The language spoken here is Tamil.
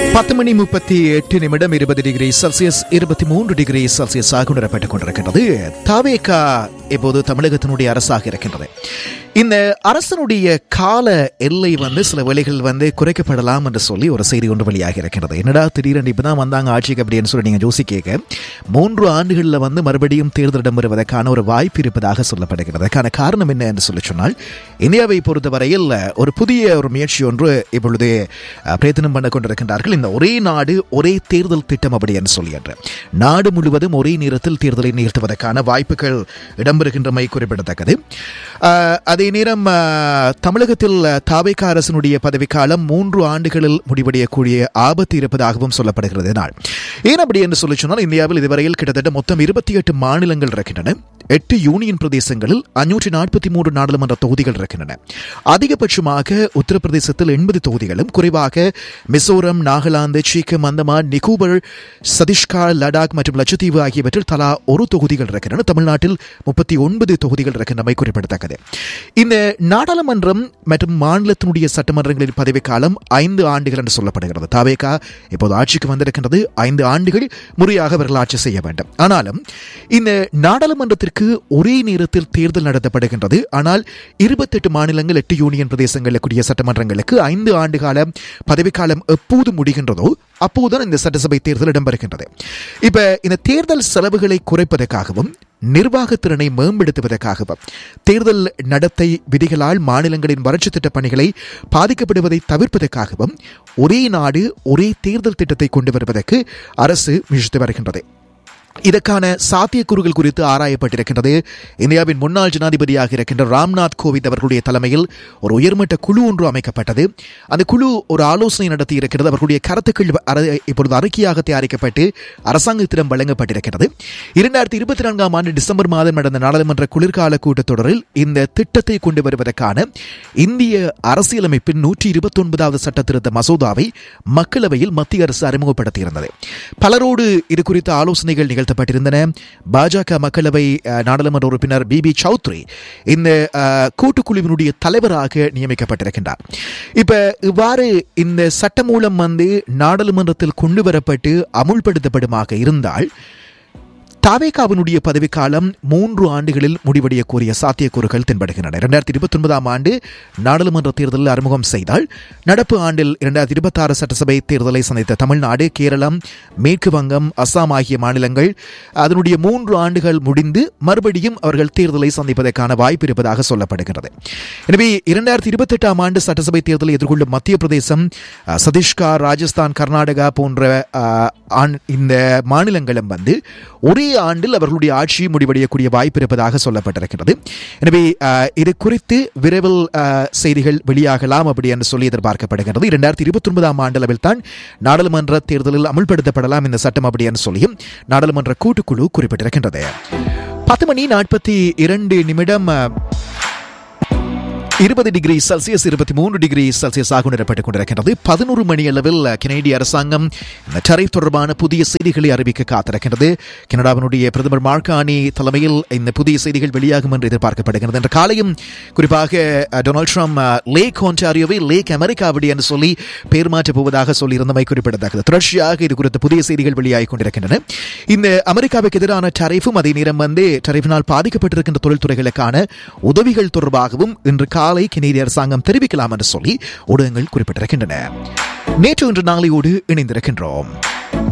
பத்து மணி முப்பத்தி எட்டு நிமிடம் இருபது டிகிரி செல்சியஸ் இருபத்தி மூன்று டிகிரி செல்சியஸ் ஆக உணரப்பட்டுக் கொண்டிருக்கின்றது தாவேகா இப்போது தமிழகத்தினுடைய அரசாக இருக்கின்றது இந்த அரசனுடைய கால எல்லை வந்து சில வேளைகள் வந்து குறைக்கப்படலாம் என்று சொல்லி ஒரு செய்தி ஒன்று வெளியாகி இருக்கின்றது என்னடா திடீரென்று இப்பதான் வந்தாங்க ஆட்சிக்கு அப்படின்னு சொல்லி நீங்க யோசி கேட்க மூன்று ஆண்டுகளில் வந்து மறுபடியும் தேர்தல் இடம்பெறுவதற்கான ஒரு வாய்ப்பு இருப்பதாக சொல்லப்படுகிறது அதற்கான காரணம் என்ன என்று சொல்லி சொன்னால் இந்தியாவை பொறுத்தவரையில் ஒரு புதிய ஒரு முயற்சி ஒன்று இப்பொழுது அஹ், பிரயத்தனம் பண்ண கொண்டிருக்கின்றார்கள் இந்த ஒரே நாடு ஒரே தேர்தல் திட்டம் அப்படி என்று சொல்லி என்று நாடு முழுவதும் ஒரே நேரத்தில் தேர்தலை நிகழ்த்துவதற்கான வாய்ப்புகள் இடம்பெறுகின்றமை குறிப்பிடத்தக்கது அஹ், அதே நேரம் அஹ், தமிழகத்தில் தாவேக அரசனுடைய பதவிக்காலம் மூன்று ஆண்டுகளில் முடிவடையக்கூடிய ஆபத்து இருப்பதாகவும் சொல்லப்படுகிறது நாள் ஏன் அப்படி என்று சொல்லி சொன்னால் இந்தியாவில் இதுவரையில் கிட்டத்தட்ட மொத்தம் இருபத்தி எட்டு மாநிலங்கள் இருக்கின்றன எட்டு யூனியன் பிரதேசங்களில் அஞ்சூற்றி நாற்பத்தி மூன்று நாடாளுமன்ற தொகுதிகள் இருக்கின்றன அதிகபட்சமாக உத்தரப்பிரதேசத்தில் எண்பது தொகுதிகளும் குறைவாக மிசோரம் நாகாலாந்து சீக்கிரம் அந்தமான் நிகோபர் சதீஷ்கார் லடாக் மற்றும் லட்சத்தீவு ஆகியவற்றில் தலா ஒரு தொகுதிகள் இருக்கின்றன தமிழ்நாட்டில் முப்பத்தி ஒன்பது தொகுதிகள் இருக்கின்றமை குறிப்பிடத்தக்கது இந்த நாடாளுமன்றம் மற்றும் மாநிலத்தினுடைய சட்டமன்றங்களின் பதவிக்காலம் ஐந்து ஆண்டுகள் என்று சொல்லப்படுகிறது தாவேகா இப்போது ஆட்சிக்கு வந்திருக்கின்றது ஐந்து ஆண்டுகள் முறையாக அவர்கள் ஆட்சி செய்ய வேண்டும் ஆனாலும் இந்த நாடாளுமன்றத்திற்கு ஒரே நேரத்தில் தேர்தல் நடத்தப்படுகின்றது ஆனால் இருபத்தெட்டு மாநிலங்கள் எட்டு யூனியன் பிரதேசங்களுக்குரிய சட்டமன்றங்களுக்கு ஐந்து ஆண்டு கால பதவிக்காலம் எப்போது முடிகின்றதோ அப்போதுதான் இந்த சட்டசபை தேர்தல் இடம்பெறுகின்றது இப்ப இந்த தேர்தல் செலவுகளை குறைப்பதற்காகவும் நிர்வாகத்திறனை மேம்படுத்துவதற்காகவும் தேர்தல் நடத்தை விதிகளால் மாநிலங்களின் வறட்சி திட்ட பணிகளை பாதிக்கப்படுவதை தவிர்ப்பதற்காகவும் ஒரே நாடு ஒரே தேர்தல் திட்டத்தை கொண்டு வருவதற்கு அரசு முயற்சித்து வருகின்றது இதற்கான சாத்தியக்கூறுகள் குறித்து ஆராயப்பட்டிருக்கின்றது இந்தியாவின் முன்னாள் ஜனாதிபதியாக இருக்கின்ற ராம்நாத் கோவிந்த் அவர்களுடைய தலைமையில் ஒரு உயர்மட்ட குழு ஒன்று அமைக்கப்பட்டது அந்த குழு ஒரு ஆலோசனை நடத்தி இருக்கிறது அவர்களுடைய கருத்துக்கள் அர- இப்பொழுது அறிக்கையாக தயாரிக்கப்பட்டு அரசாங்கத்திடம் வழங்கப்பட்டிருக்கிறது இரண்டாயிரத்தி இருபத்தி நான்காம் ஆண்டு டிசம்பர் மாதம் நடந்த நாடாளுமன்ற குளிர்கால கூட்டத்தொடரில் இந்த திட்டத்தை கொண்டு வருவதற்கான இந்திய அரசியலமைப்பின் நூற்றி இருபத்தி ஒன்பதாவது சட்ட திருத்த மசோதாவை மக்களவையில் மத்திய அரசு அறிமுகப்படுத்தியிருந்தது பலரோடு இது குறித்த ஆலோசனைகள் நிகழ்த்தப்பட்டிருந்தன பாஜக மக்களவை அஹ், நாடாளுமன்ற உறுப்பினர் பிபி சௌத்ரி இந்த அஹ், கூட்டுக்குழுவினுடைய தலைவராக நியமிக்கப்பட்டிருக்கின்றார் இப்ப இவ்வாறு இந்த சட்டமூலம் வந்து நாடாளுமன்றத்தில் கொண்டு வரப்பட்டு அமுல்படுத்தப்படுமாக இருந்தால் தாவேகாவினுடைய பதவிக்காலம் மூன்று ஆண்டுகளில் முடிவடையக்கூடிய சாத்தியக்கூறுகள் தென்படுகின்றன இரண்டாயிரத்தி இருபத்தி ஒன்பதாம் ஆண்டு நாடாளுமன்ற தேர்தலில் அறிமுகம் செய்தால் நடப்பு ஆண்டில் இரண்டாயிரத்தி இருபத்தி ஆறு சட்டசபை தேர்தலை சந்தித்த தமிழ்நாடு கேரளம் மேற்கு வங்கம் அஸ்ஸாம் ஆகிய மாநிலங்கள் அதனுடைய மூன்று ஆண்டுகள் முடிந்து மறுபடியும் அவர்கள் தேர்தலை சந்திப்பதற்கான வாய்ப்பு இருப்பதாக சொல்லப்படுகிறது எனவே இரண்டாயிரத்தி இருபத்தி எட்டாம் ஆண்டு சட்டசபை தேர்தலை எதிர்கொள்ளும் மத்திய பிரதேசம் அஹ், சத்தீஸ்கர் ராஜஸ்தான் கர்நாடகா போன்ற அஹ், ஆண்- இந்த மாநிலங்களும் வந்து ஒரே ஆண்டில் அவர்களுடைய ஆட்சி முடிவடையக்கூடிய வாய்ப்பு இருப்பதாக சொல்லப்பட்டிருக்கிறது எனவே அஹ், இது குறித்து விரைவில் அஹ், செய்திகள் வெளியாகலாம் அப்படி என்று சொல்லி எதிர்பார்க்கப்படுகிறது இரண்டாயிரத்தி இருபத்தி ஒன்பதாம் ஆண்டு அளவில் தான் நாடாளுமன்ற தேர்தலில் அமுல்படுத்தப்படலாம் இந்த சட்டம் அப்படி என்று சொல்லியும் நாடாளுமன்ற கூட்டுக்குழு குறிப்பிட்டிருக்கின்றது பத்து மணி நாற்பத்தி இரண்டு நிமிடம் அஹ், இருபது டிகிரி செல்சியஸ் இருபத்தி மூன்று டிகிரி செல்சியஸ் ஆக உணரப்பட்டுக் கொண்டிருக்கின்றது பதினோரு மணி அளவில் கனேடிய அரசாங்கம் இந்த டரிஃப் தொடர்பான புதிய செய்திகளை அறிவிக்க காத்திருக்கின்றது கனடாவினுடைய பிரதமர் மார்கானி தலைமையில் இந்த புதிய செய்திகள் வெளியாகும் என்று எதிர்பார்க்கப்படுகிறது என்ற காலையும் குறிப்பாக ah, Donald Trump ah, lake ஒன்டாரியோவை லேக் அமெரிக்கா அப்படி என்று சொல்லி பேர் மாற்றப் போவதாக சொல்லியிருந்தமை குறிப்பிடத்தக்கது தொடர்ச்சியாக இது குறித்த புதிய செய்திகள் வெளியாகிக் கொண்டிருக்கின்றன இந்த அமெரிக்காவுக்கு எதிரான டரிஃபும் அதே நேரம் வந்து டரிஃபினால் பாதிக்கப்பட்டிருக்கின்ற தொழில்துறைகளுக்கான உதவிகள் தொடர்பாகவும் இன்று காலை கனேடிய அரசாங்கம் தெரிவிக்கலாம் என்று சொல்லி ஊடகங்கள் குறிப்பிட்டிருக்கின்றன நேற்று இன்று நாளையோடு இணைந்திருக்கின்றோம்